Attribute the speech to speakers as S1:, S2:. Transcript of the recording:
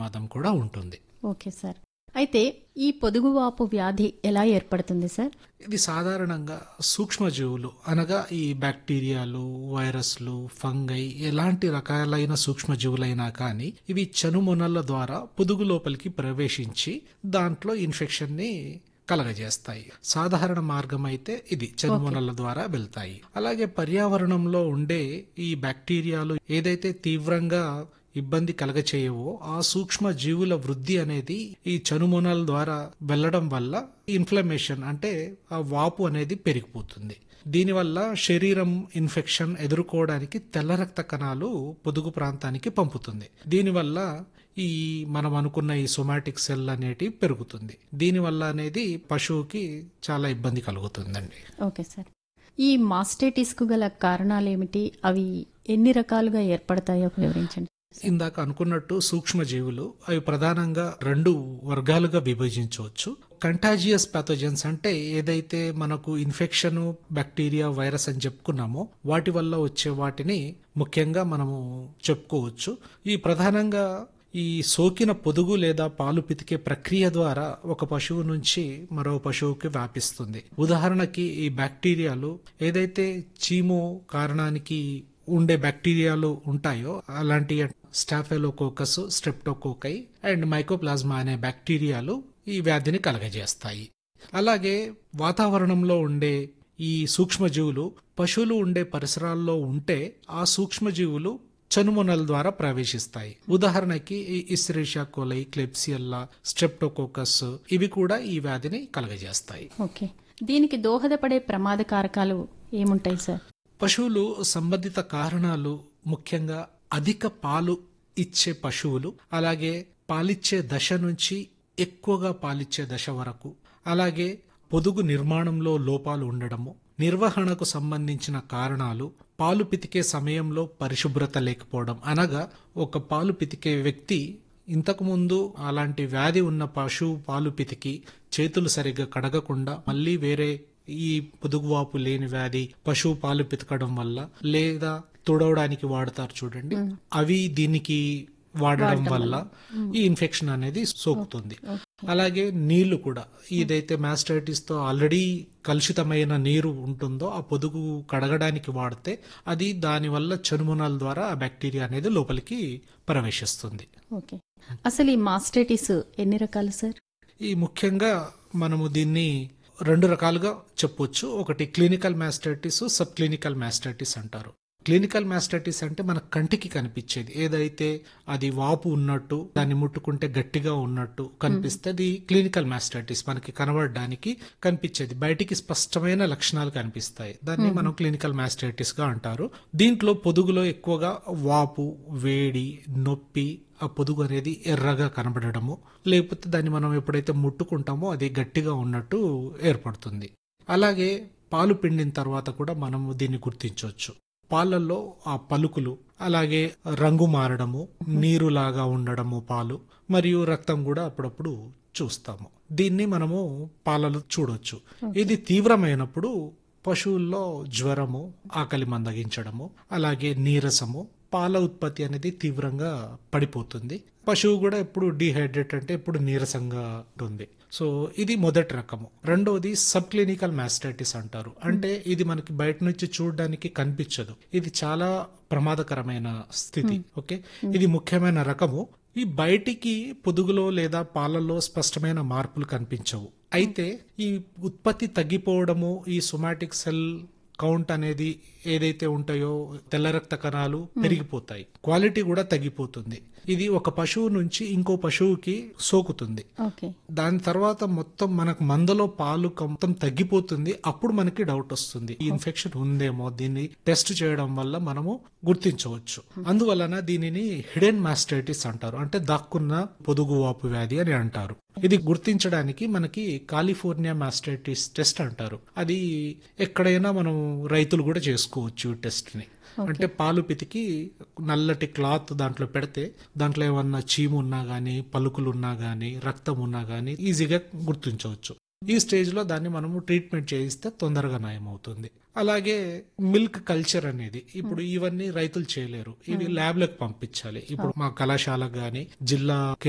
S1: ప్రమాదం కూడా ఉంటుంది
S2: ఓకే సార్ అయితే ఈ పొదుగువాపు వ్యాధి ఎలా ఏర్పడుతుంది సార్
S1: ఇది సాధారణంగా సూక్ష్మజీవులు అనగా ఈ బ్యాక్టీరియాలు వైరస్లు ఫంగై ఎలాంటి రకాలైన సూక్ష్మజీవులైనా కానీ ఇవి చనుమొనల ద్వారా పొదుగు లోపలికి ప్రవేశించి దాంట్లో ఇన్ఫెక్షన్ ని కలగజేస్తాయి సాధారణ మార్గం అయితే ఇది చనుమొనల ద్వారా వెళ్తాయి అలాగే పర్యావరణంలో ఉండే ఈ బ్యాక్టీరియాలు ఏదైతే తీవ్రంగా ఇబ్బంది కలగచేయవో ఆ సూక్ష్మ జీవుల వృద్ధి అనేది ఈ చనుమొనల ద్వారా వెళ్ళడం వల్ల ఇన్ఫ్లమేషన్ అంటే ఆ వాపు అనేది పెరిగిపోతుంది దీనివల్ల శరీరం ఇన్ఫెక్షన్ ఎదుర్కోవడానికి తెల్ల రక్త కణాలు పొదుగు ప్రాంతానికి పంపుతుంది దీనివల్ల ఈ మనం అనుకున్న ఈ సొమాటిక్ సెల్ అనేటివి పెరుగుతుంది దీనివల్ల అనేది పశువుకి చాలా ఇబ్బంది కలుగుతుందండి
S2: ఓకే సార్ ఈ మాస్టైటిస్కు గల కారణాలేమిటి అవి ఎన్ని రకాలుగా ఏర్పడతాయో వివరించండి
S1: ఇందాక అనుకున్నట్టు సూక్ష్మజీవులు అవి ప్రధానంగా రెండు వర్గాలుగా విభజించవచ్చు కంటాజియస్ పాథోజన్స్ అంటే ఏదైతే మనకు ఇన్ఫెక్షన్ బ్యాక్టీరియా వైరస్ అని చెప్పుకున్నామో వాటి వల్ల వచ్చే వాటిని ముఖ్యంగా మనము చెప్పుకోవచ్చు ఈ ప్రధానంగా ఈ సోకిన పొదుగు లేదా పాలు పితికే ప్రక్రియ ద్వారా ఒక పశువు నుంచి మరో పశువుకి వ్యాపిస్తుంది ఉదాహరణకి ఈ బ్యాక్టీరియాలు ఏదైతే చీమో కారణానికి ఉండే బ్యాక్టీరియాలు ఉంటాయో అలాంటి స్టాఫెలోకోకస్ స్ట్రెప్టోకోకై అండ్ మైకోప్లాజ్మా అనే బ్యాక్టీరియాలు ఈ వ్యాధిని కలగజేస్తాయి అలాగే వాతావరణంలో ఉండే ఈ సూక్ష్మజీవులు పశువులు ఉండే పరిసరాల్లో ఉంటే ఆ సూక్ష్మజీవులు చనుమొనల ద్వారా ప్రవేశిస్తాయి ఉదాహరణకి ఈ ఇస్రేషియా కోలై క్లెప్సియల్లా స్ట్రెప్టోకోకస్ ఇవి కూడా ఈ వ్యాధిని కలగజేస్తాయి
S2: ఓకే దీనికి దోహదపడే ప్రమాద కారకాలు ఏముంటాయి సార్
S1: పశువులు సంబంధిత కారణాలు ముఖ్యంగా అధిక పాలు ఇచ్చే పశువులు అలాగే పాలిచ్చే దశ నుంచి ఎక్కువగా పాలిచ్చే దశ వరకు అలాగే పొదుగు నిర్మాణంలో లోపాలు ఉండడము నిర్వహణకు సంబంధించిన కారణాలు పాలు పితికే సమయంలో పరిశుభ్రత లేకపోవడం అనగా ఒక పాలు పితికే వ్యక్తి ఇంతకుముందు అలాంటి వ్యాధి ఉన్న పశువు పాలు పితికి చేతులు సరిగ్గా కడగకుండా మళ్ళీ వేరే ఈ పొదుగువాపు లేని వ్యాధి పశువు పాలు పితకడం వల్ల లేదా తుడవడానికి వాడతారు చూడండి అవి దీనికి వాడడం వల్ల ఈ ఇన్ఫెక్షన్ అనేది సోకుతుంది అలాగే నీళ్లు కూడా ఏదైతే మాస్టైటిస్ తో ఆల్రెడీ కలుషితమైన నీరు ఉంటుందో ఆ పొదుగు కడగడానికి వాడితే అది దాని వల్ల చనుమొనాల ద్వారా ఆ బ్యాక్టీరియా అనేది లోపలికి ప్రవేశిస్తుంది
S2: ఓకే అసలు ఈ మాస్టైటిస్ ఎన్ని రకాలు సార్
S1: ఈ ముఖ్యంగా మనము దీన్ని రెండు రకాలుగా చెప్పొచ్చు ఒకటి clinical mastitis sub clinical mastitis అంటారు క్లినికల్ మాస్టైటిస్ అంటే మన కంటికి కనిపించేది ఏదైతే అది వాపు ఉన్నట్టు దాన్ని ముట్టుకుంటే గట్టిగా ఉన్నట్టు కనిపిస్తే అది క్లినికల్ మాస్టైటిస్ మనకి కనబడడానికి కనిపించేది బయటికి స్పష్టమైన లక్షణాలు కనిపిస్తాయి దాన్ని మనం క్లినికల్ మాస్టైటిస్ గా అంటారు దీంట్లో పొదుగులో ఎక్కువగా వాపు వేడి నొప్పి ఆ పొదుగు అనేది ఎర్రగా కనబడడము లేకపోతే దాన్ని మనం ఎప్పుడైతే ముట్టుకుంటామో అది గట్టిగా ఉన్నట్టు ఏర్పడుతుంది అలాగే పాలు పిండిన తర్వాత కూడా మనము దీన్ని గుర్తించవచ్చు పాలల్లో ఆ పలుకులు అలాగే రంగు మారడము నీరులాగా ఉండడము పాలు మరియు రక్తం కూడా అప్పుడప్పుడు చూస్తాము దీన్ని మనము పాలలో చూడొచ్చు ఇది తీవ్రమైనప్పుడు పశువుల్లో జ్వరము ఆకలి మందగించడము అలాగే నీరసము పాల ఉత్పత్తి అనేది తీవ్రంగా పడిపోతుంది పశువు కూడా ఎప్పుడు డిహైడ్రేట్ అంటే ఎప్పుడు నీరసంగా ఉంటుంది సో ఇది మొదటి రకము రెండవది సబ్ క్లినికల్ మాస్టైటిస్ అంటారు అంటే ఇది మనకి బయట నుంచి చూడడానికి కనిపించదు ఇది చాలా ప్రమాదకరమైన స్థితి ఓకే ఇది ముఖ్యమైన రకము ఈ బయటికి పొదుగులో లేదా పాలలో స్పష్టమైన మార్పులు కనిపించవు అయితే ఈ ఉత్పత్తి తగ్గిపోవడము ఈ సొమాటిక్ సెల్ కౌంట్ అనేది ఏదైతే ఉంటాయో తెల్ల రక్త కణాలు పెరిగిపోతాయి క్వాలిటీ కూడా తగ్గిపోతుంది ఇది ఒక పశువు నుంచి ఇంకో పశువుకి సోకుతుంది
S2: ఓకే
S1: దాని తర్వాత మొత్తం మనకు మందలో పాలు మొత్తం తగ్గిపోతుంది అప్పుడు మనకి డౌట్ వస్తుంది ఈ ఇన్ఫెక్షన్ ఉందేమో దీన్ని టెస్ట్ చేయడం వల్ల మనము గుర్తించవచ్చు అందువలన దీనిని హిడెన్ మాస్టైటిస్ అంటారు అంటే దాక్కున్న పొదుగు వాపు వ్యాధి అని అంటారు ఇది గుర్తించడానికి మనకి కాలిఫోర్నియా మాస్టైటిస్ టెస్ట్ అంటారు అది ఎక్కడైనా మనం రైతులు కూడా చేసుకోవచ్చు ఈ టెస్ట్ ని అంటే పాలు పితికి నల్లటి క్లాత్ దాంట్లో పెడితే దాంట్లో ఏమన్నా చీము ఉన్నా గానీ పలుకులు ఉన్నా గానీ రక్తం ఉన్నా గానీ ఈజీగా గుర్తించవచ్చు ఈ స్టేజ్ లో దాన్ని మనము ట్రీట్మెంట్ చేయిస్తే తొందరగా నయం అవుతుంది అలాగే మిల్క్ కల్చర్ అనేది ఇప్పుడు ఇవన్నీ రైతులు చేయలేరు ఇవి ల్యాబ్లకు పంపించాలి ఇప్పుడు మా కళాశాలకు గానీ జిల్లా